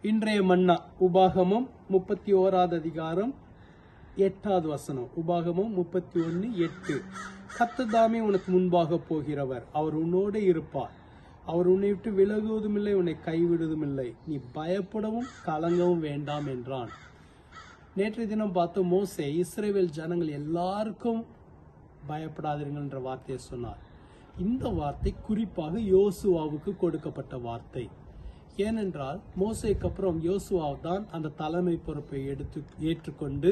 இன்றைய மன்னா உபாகமம் முப்பத்தி ஓராவது அதிகாரம் எட்டாவது வசனம் உபாகமம் முப்பத்தி ஒன்னு எட்டு கத்ததாமே உனக்கு முன்பாக போகிறவர் அவர் உன்னோடு இருப்பார் அவர் உன்னை விட்டு விலகுவதும் இல்லை உன்னை கைவிடுவதும் இல்லை நீ பயப்படவும் கலங்கவும் வேண்டாம் என்றான் நேற்றைய தினம் பார்த்த மோசே இஸ்ரேவேல் ஜனங்கள் எல்லாருக்கும் பயப்படாதீர்கள் என்ற வார்த்தையை சொன்னார் இந்த வார்த்தை குறிப்பாக யோசுவாவுக்கு கொடுக்கப்பட்ட வார்த்தை ஏனென்றால் மோசேக்கு அப்புறம் யோசுவா தான் அந்த தலைமை பொறுப்பை எடுத்து ஏற்றுக்கொண்டு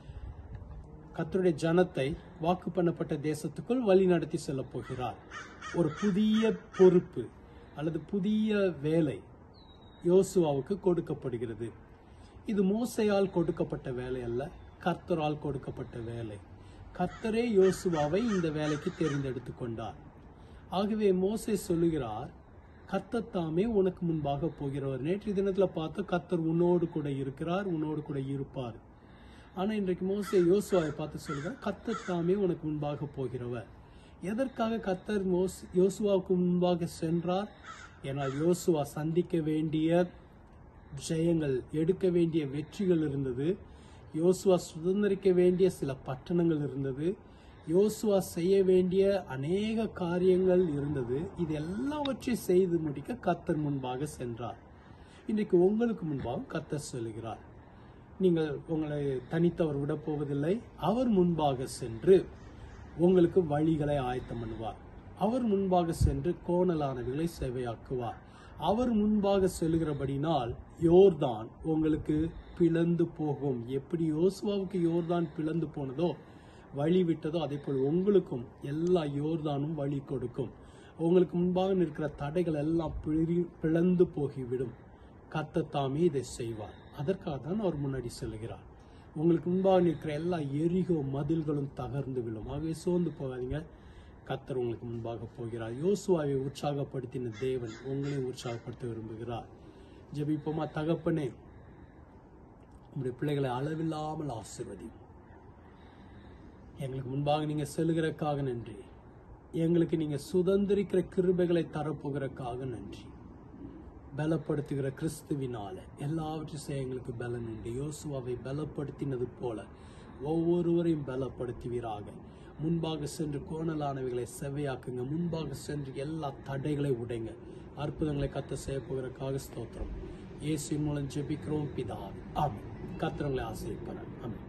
கர்த்தருடைய ஜனத்தை வாக்கு பண்ணப்பட்ட தேசத்துக்குள் வழி நடத்தி செல்ல போகிறார் ஒரு புதிய பொறுப்பு அல்லது புதிய வேலை யோசுவாவுக்கு கொடுக்கப்படுகிறது இது மோசையால் கொடுக்கப்பட்ட வேலை அல்ல கர்த்தரால் கொடுக்கப்பட்ட வேலை கர்த்தரே யோசுவாவை இந்த வேலைக்கு தேர்ந்தெடுத்து கொண்டார் ஆகவே மோசே சொல்லுகிறார் கர்த்தர் தாமே உனக்கு முன்பாக போகிறவர் நேற்று தினத்துல பார்த்து கர்த்தர் உன்னோடு கூட இருக்கிறார் உன்னோடு கூட இருப்பார் ஆனா இன்றைக்கு மோசே யோசுவாவை பார்த்து சொல்லுகிறார் கர்த்தர் தாமே உனக்கு முன்பாக போகிறவர் எதற்காக கர்த்தர் மோஸ் யோசுவாவுக்கு முன்பாக சென்றார் ஏனால் யோசுவா சந்திக்க வேண்டிய ஜெயங்கள் எடுக்க வேண்டிய வெற்றிகள் இருந்தது யோசுவா சுதந்திரிக்க வேண்டிய சில பட்டணங்கள் இருந்தது யோசுவா செய்ய வேண்டிய அநேக காரியங்கள் இருந்தது இது எல்லாவற்றையும் செய்து முடிக்க கர்த்தர் முன்பாக சென்றார் இன்றைக்கு உங்களுக்கு முன்பாக கர்த்தர் சொல்லுகிறார் நீங்கள் உங்களை தனித்தவர் விட போவதில்லை அவர் முன்பாக சென்று உங்களுக்கு வழிகளை ஆயத்தம் பண்ணுவார் அவர் முன்பாக சென்று கோணலானவைகளை சேவையாக்குவார் அவர் முன்பாக செல்கிறபடினால் யோர்தான் உங்களுக்கு பிளந்து போகும் எப்படி யோசுவாவுக்கு யோர்தான் பிளந்து போனதோ வழி விட்டதோ அதே போல் உங்களுக்கும் எல்லா யோர்தானும் வழி கொடுக்கும் உங்களுக்கு முன்பாக நிற்கிற தடைகள் எல்லாம் பிழி பிளந்து போகிவிடும் கத்தத்தாமே இதை செய்வார் அதற்காக தான் அவர் முன்னாடி செல்கிறார் உங்களுக்கு முன்பாக நிற்கிற எல்லா எரிகோ மதில்களும் தகர்ந்து விழும் ஆகவே சோர்ந்து போகாதீங்க கத்தர் உங்களுக்கு முன்பாக போகிறார் யோசுவாவை உற்சாகப்படுத்தின தேவன் உங்களையும் உற்சாகப்படுத்த விரும்புகிறார் ஜெபிப்போமா தகப்பனே உங்களுடைய பிள்ளைகளை அளவில்லாமல் ஆசிர்வதி எங்களுக்கு முன்பாக நீங்க செல்கிறக்காக நன்றி எங்களுக்கு நீங்க சுதந்திரிக்கிற கிருபைகளை தரப்போகிறக்காக நன்றி பலப்படுத்துகிற கிறிஸ்துவினால எல்லாவற்றையும் செய்ய எங்களுக்கு பலன் உண்டு யோசுவாவை பலப்படுத்தினது போல ஒவ்வொருவரையும் பலப்படுத்துவீராக முன்பாக சென்று கோணலானவைகளை செவ்வையாக்குங்க முன்பாக சென்று எல்லா தடைகளை உடைங்க அற்புதங்களை கத்த செய்ய போகிறக்காக ஸ்தோத்திரம் இயேசு மூலம் ஜெபிக்கிறோம் பிதாவே ஆமென் கத்திரங்களை ஆசிரியப்பார் ஆமென்